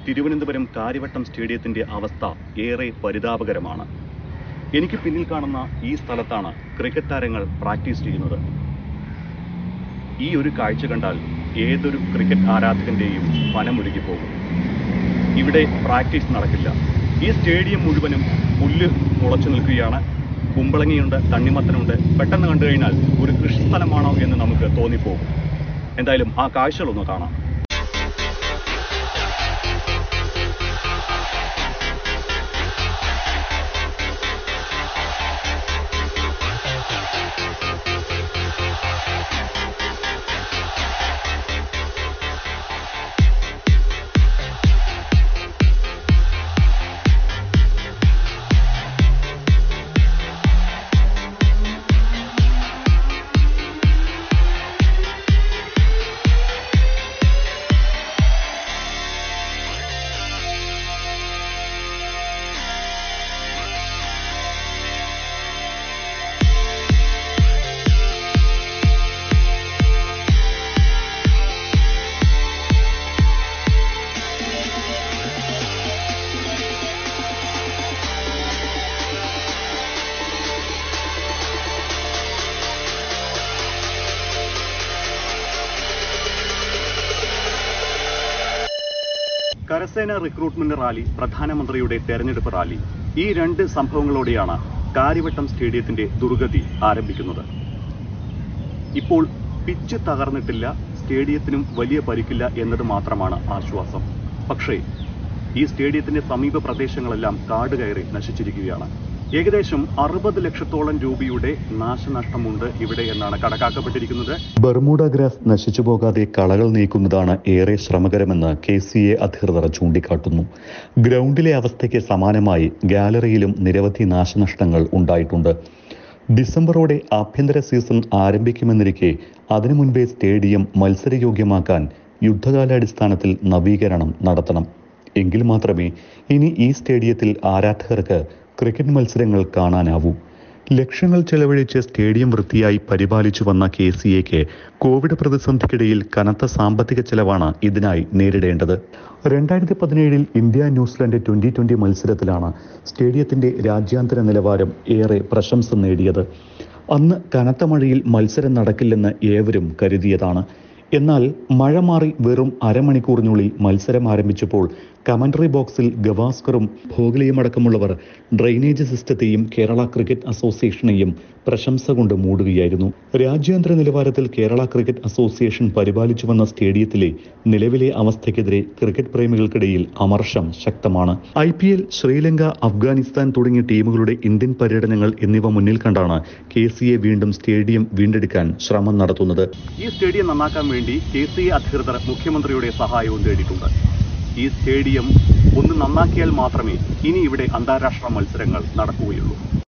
തിരുവനന്തപുരം കാര്യവട്ടം സ്റ്റേഡിയത്തിന്റെ അവസ്ഥ ഏറെ പരിതാപകരമാണ് എനിക്ക് പിന്നിൽ കാണുന്ന ഈ സ്ഥലത്താണ് ക്രിക്കറ്റ് താരങ്ങൾ പ്രാക്ടീസ് ചെയ്യുന്നത് ഈ ഒരു കാഴ്ച കണ്ടാൽ ഏതൊരു ക്രിക്കറ്റ് ആരാധകന്റെയും മനമൊരുകി പോകും ഇവിടെ പ്രാക്ടീസ് നടക്കില്ല ഈ സ്റ്റേഡിയം മുഴുവനും പുല്ല് മുളച്ചു നിൽക്കുകയാണ് കുമ്പളങ്ങിയുണ്ട് തണ്ണിമത്തനുണ്ട് പെട്ടെന്ന് കണ്ടു കഴിഞ്ഞാൽ ഒരു കൃഷി സ്ഥലമാണോ എന്ന് നമുക്ക് തോന്നിപ്പോകും എന്തായാലും ആ കാഴ്ചകളൊന്ന് കാണാം കരസേന റിക്രൂട്ട്മെന്റ് റാലി പ്രധാനമന്ത്രിയുടെ തെരഞ്ഞെടുപ്പ് റാലി ഈ രണ്ട് സംഭവങ്ങളോടെയാണ് കാര്യവട്ടം സ്റ്റേഡിയത്തിന്റെ ദുർഗതി ആരംഭിക്കുന്നത് ഇപ്പോൾ പിച്ച് തകർന്നിട്ടില്ല സ്റ്റേഡിയത്തിനും വലിയ പരിക്കില്ല എന്നത് മാത്രമാണ് ആശ്വാസം പക്ഷേ ഈ സ്റ്റേഡിയത്തിന്റെ സമീപ പ്രദേശങ്ങളെല്ലാം കാട് കയറി നശിച്ചിരിക്കുകയാണ് ഏകദേശം അറുപത് ലക്ഷത്തോളം രൂപയുടെ നാശനഷ്ടമുണ്ട് ഇവിടെ എന്നാണ് കണക്കാക്കപ്പെട്ടിരിക്കുന്നത് ബർമൂഡ ഗ്രാസ് നശിച്ചു പോകാതെ കളകൾ നീക്കുന്നതാണ് ഏറെ ശ്രമകരമെന്ന് കെ സി എ അധികൃതർ ചൂണ്ടിക്കാട്ടുന്നു ഗ്രൗണ്ടിലെ അവസ്ഥയ്ക്ക് സമാനമായി ഗാലറിയിലും നിരവധി നാശനഷ്ടങ്ങൾ ഉണ്ടായിട്ടുണ്ട് ഡിസംബറോടെ ആഭ്യന്തര സീസൺ ആരംഭിക്കുമെന്നിരിക്കെ അതിനു മുൻപേ സ്റ്റേഡിയം മത്സരയോഗ്യമാക്കാൻ യുദ്ധകാലാടിസ്ഥാനത്തിൽ നവീകരണം നടത്തണം എങ്കിൽ മാത്രമേ ഇനി ഈ സ്റ്റേഡിയത്തിൽ ആരാധകർക്ക് ക്രിക്കറ്റ് മത്സരങ്ങൾ കാണാനാവൂ ലക്ഷങ്ങൾ ചെലവഴിച്ച് സ്റ്റേഡിയം വൃത്തിയായി പരിപാലിച്ചു വന്ന കെ സി എക്ക് കോവിഡ് പ്രതിസന്ധിക്കിടയിൽ കനത്ത സാമ്പത്തിക ചെലവാണ് ഇതിനായി നേരിടേണ്ടത് രണ്ടായിരത്തി പതിനേഴിൽ ഇന്ത്യ ന്യൂസിലൻഡ് ട്വന്റി ട്വന്റി മത്സരത്തിലാണ് സ്റ്റേഡിയത്തിന്റെ രാജ്യാന്തര നിലവാരം ഏറെ പ്രശംസ നേടിയത് അന്ന് കനത്ത മഴയിൽ മത്സരം നടക്കില്ലെന്ന് ഏവരും കരുതിയതാണ് എന്നാൽ മഴ മാറി വെറും അരമണിക്കൂറിനുള്ളിൽ മത്സരം ആരംഭിച്ചപ്പോൾ കമന്ററി ബോക്സിൽ ഗവാസ്കറും ഭോഗലിയും അടക്കമുള്ളവർ ഡ്രെയിനേജ് സിസ്റ്റത്തെയും കേരള ക്രിക്കറ്റ് അസോസിയേഷനെയും പ്രശംസ കൊണ്ട് മൂടുകയായിരുന്നു രാജ്യാന്തര നിലവാരത്തിൽ കേരള ക്രിക്കറ്റ് അസോസിയേഷൻ പരിപാലിച്ചു വന്ന സ്റ്റേഡിയത്തിലെ നിലവിലെ അവസ്ഥയ്ക്കെതിരെ ക്രിക്കറ്റ് പ്രേമികൾക്കിടയിൽ അമർഷം ശക്തമാണ് I P L Sri Lanka Afghanistan തുടങ്ങിയ ടീമുകളുടെ ഇന്ത്യൻ പര്യടനങ്ങൾ എന്നിവ മുന്നിൽ കണ്ടാണ് കെ സി എ വീണ്ടും സ്റ്റേഡിയം വീണ്ടെടുക്കാൻ ശ്രമം നടത്തുന്നത് ഈ സ്റ്റേഡിയം നന്നാക്കാൻ വേണ്ടി കെ സി എ അധികൃതർ മുഖ്യമന്ത്രിയുടെ സഹായവും തേടിയിട്ടുണ്ട് ഈ സ്റ്റേഡിയം ഒന്ന് നന്നാക്കിയാൽ മാത്രമേ ഇനി ഇവിടെ അന്താരാഷ്ട്ര മത്സരങ്ങൾ നടക്കുകയുള്ളൂ